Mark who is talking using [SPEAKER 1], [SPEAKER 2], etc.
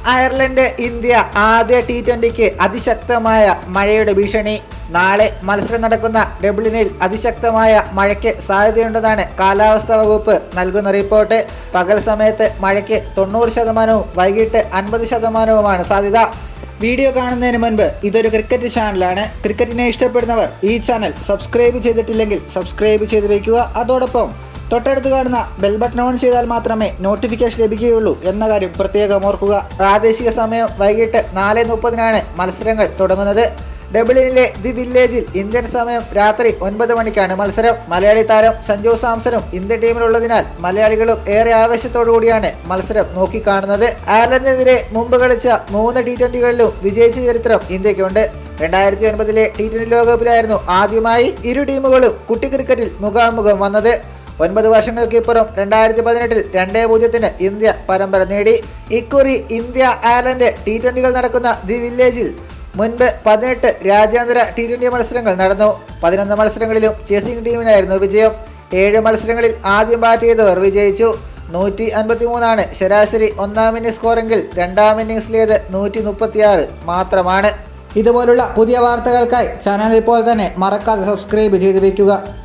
[SPEAKER 1] Ireland India ആദ്യ T ട്വന്റിക്ക് അതിശക്തമായ മഴയുടെ ഭീഷണി നാളെ മത്സരം നടക്കുന്ന ഡബ്ലിനിൽ അതിശക്തമായ മഴയ്ക്ക് സാധ്യതയുണ്ടെന്നാണ് കാലാവസ്ഥാ വകുപ്പ് നൽകുന്ന റിപ്പോർട്ട് പകൽ സമയത്ത് മഴയ്ക്ക് തൊണ്ണൂറ് ശതമാനവും വൈകിട്ട് അൻപത് ശതമാനവുമാണ് സാധ്യത വീഡിയോ കാണുന്നതിന് മുൻപ് ഇതൊരു ക്രിക്കറ്റ് ചാനലാണ് ക്രിക്കറ്റിനെ ഇഷ്ടപ്പെടുന്നവർ ഈ ചാനൽ സബ്സ്ക്രൈബ് ചെയ്തിട്ടില്ലെങ്കിൽ സബ്സ്ക്രൈബ് ചെയ്ത് വയ്ക്കുക അതോടൊപ്പം തൊട്ടടുത്ത് കാണുന്ന ബെൽ ബട്ടൺ ഓൺ ചെയ്താൽ മാത്രമേ നോട്ടിഫിക്കേഷൻ ലഭിക്കുകയുള്ളൂ എന്ന കാര്യം പ്രത്യേകം ഓർക്കുക പ്രാദേശിക സമയം വൈകിട്ട് നാല് മുപ്പതിനാണ് മത്സരങ്ങൾ തുടങ്ങുന്നത് ഡബിളിനിലെ ദി വില്ലേജിൽ ഇന്ത്യൻ സമയം രാത്രി ഒൻപത് മണിക്കാണ് മത്സരം മലയാളി താരം സഞ്ജു സാംസണും ഇന്ത്യൻ ടീമിലുള്ളതിനാൽ മലയാളികളും ഏറെ ആവേശത്തോടുകൂടിയാണ് മത്സരം നോക്കിക്കാണുന്നത് അയർലൻഡിനെതിരെ മുമ്പ് കളിച്ച മൂന്ന് ടി ട്വന്റികളിലും വിജയിച്ച ചരിത്രം ഇന്ത്യക്കുണ്ട് രണ്ടായിരത്തി ഒൻപതിലെ ടി ട്വന്റി ലോകകപ്പിലായിരുന്നു ആദ്യമായി ഇരു ടീമുകളും കുട്ടി ക്രിക്കറ്റിൽ മുഖാമുഖം വന്നത് ഒൻപത് വർഷങ്ങൾക്കിപ്പുറം രണ്ടായിരത്തി പതിനെട്ടിൽ രണ്ടേ പൂജ്യത്തിന് ഇന്ത്യ പരമ്പര നേടി ഇക്കുറി ഇന്ത്യ അയർലൻഡ് ടി ട്വന്റികൾ നടക്കുന്ന ദി വില്ലേജിൽ മുൻപ് പതിനെട്ട് രാജ്യാന്തര ടി ട്വന്റി മത്സരങ്ങൾ നടന്നു പതിനൊന്ന് മത്സരങ്ങളിലും ചേസിംഗ് ടീമിനായിരുന്നു വിജയം ഏഴ് മത്സരങ്ങളിൽ ആദ്യം ബാറ്റ് ചെയ്തവർ വിജയിച്ചു നൂറ്റി അൻപത്തി മൂന്നാണ് ശരാശരി ഒന്നാം ഇന്നിംഗ് സ്കോറെങ്കിൽ രണ്ടാം ഇന്നിംഗ്സിലേത് നൂറ്റി മുപ്പത്തിയാറ് മാത്രമാണ് ഇതുപോലുള്ള പുതിയ വാർത്തകൾക്കായി ചാനൽ ഇപ്പോൾ തന്നെ മറക്കാതെ സബ്സ്ക്രൈബ് ചെയ്ത് വയ്ക്കുക